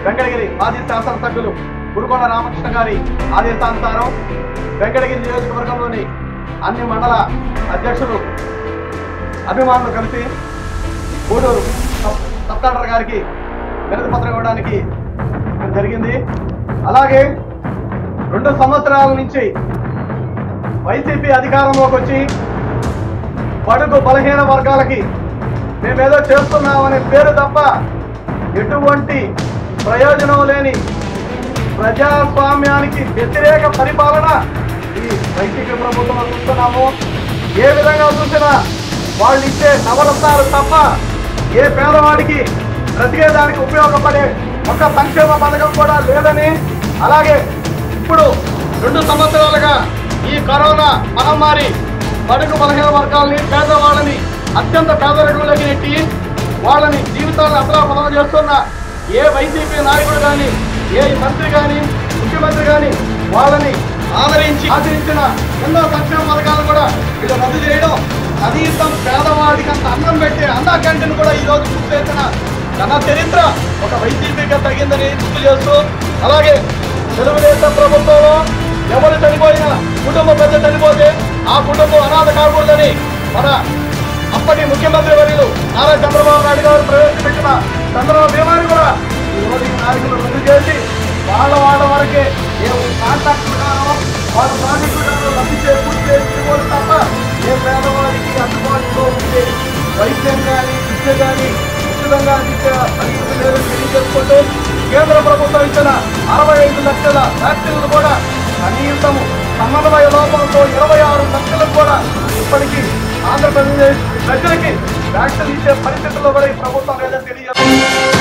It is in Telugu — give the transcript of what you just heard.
వెంకటగిరి మాజీ శాసనసభ్యులు గురుకొండ రామకృష్ణ గారి ఆదేశానుసారం వెంకటగిరి నియోజకవర్గంలోని అన్ని మండల అధ్యక్షులు అభిమానులు కలిసి గూడూరు సబ్ సబ్ కలెక్టర్ గారికి వినతి పత్రం ఇవ్వడానికి జరిగింది అలాగే రెండు సంవత్సరాల నుంచి వైసీపీ అధికారంలోకి వచ్చి బడుగు బలహీన వర్గాలకి మేమేదో చేస్తున్నామనే పేరు తప్ప ఎటువంటి ప్రయోజనం లేని ప్రజాస్వామ్యానికి వ్యతిరేక పరిపాలన ఈ వైసీపీ ప్రభుత్వంలో చూస్తున్నాము ఏ విధంగా చూసినా వాళ్ళు ఇచ్చే నవరత్నాలు తప్ప ఏ పేదవాడికి బ్రతికేదానికి ఉపయోగపడే ఒక సంక్షేమ పథకం కూడా లేదని అలాగే ఇప్పుడు రెండు సంవత్సరాలుగా ఈ కరోనా మహమ్మారి బడుగు బలహీన వర్గాలని పేదవాళ్ళని అత్యంత పేదరికంలోకి నెట్టి వాళ్ళని జీవితాలను అతలాపతలం చేస్తున్న ఏ వైసీపీ నాయకుడు కానీ ఏ మంత్రి కానీ ముఖ్యమంత్రి కానీ వాళ్ళని ఆదరించి ఆచరించిన ఎన్నో సంక్షేమ పథకాలు కూడా వీళ్ళు రద్దు చేయడం కనీసం పేదవాడికి అంత అన్నం పెట్టే అన్నా క్యాంటీన్ కూడా ఈ రోజు పూర్తి చేసిన ఘన చరిత్ర ఒక వైసీపీగా తగిందని గుర్తు చేస్తూ అలాగే తెలుగుదేశం ప్రభుత్వంలో ఎవరు చనిపోయినా కుటుంబ పెద్ద చనిపోతే ఆ కుటుంబం అనాథ కాకూడదని మన అప్పటి ముఖ్యమంత్రి వర్యులు నారా చంద్రబాబు నాయుడు గారు ప్రవేశపెట్టిన చంద్రబాబు బీమాని కూడా ఈ రోజు ఈ నాయకులు రద్దు చేసి వాళ్ళ వాళ్ళ వరకే ఏ కాంట్రాక్ట్ ప్రకారం వాళ్ళ ప్రాజెక్టు ప్రకారం రద్దు చేసి పూర్తి చేసి ఇవ్వాలి తప్ప ఏ పేదవాడికి అందుబాటులో ఉండే వైద్యం కానీ విద్య కానీ ఉచితంగా అందించే పరిస్థితి లేదని తెలియజేసుకుంటూ కేంద్ర ప్రభుత్వం ఇచ్చిన అరవై ఐదు లక్షల వ్యాక్సిన్లు కూడా కనీసం సమన్వయ లోపంతో ఇరవై ఆరు లక్షలకు కూడా ఇప్పటికీ ఆంధ్రప్రదేశ్ ప్రజలకి వ్యాక్సిన్ ఇచ్చే పరిస్థితుల్లో కూడా ఈ ప్రభుత్వం లేదని తెలియజేస్తుంది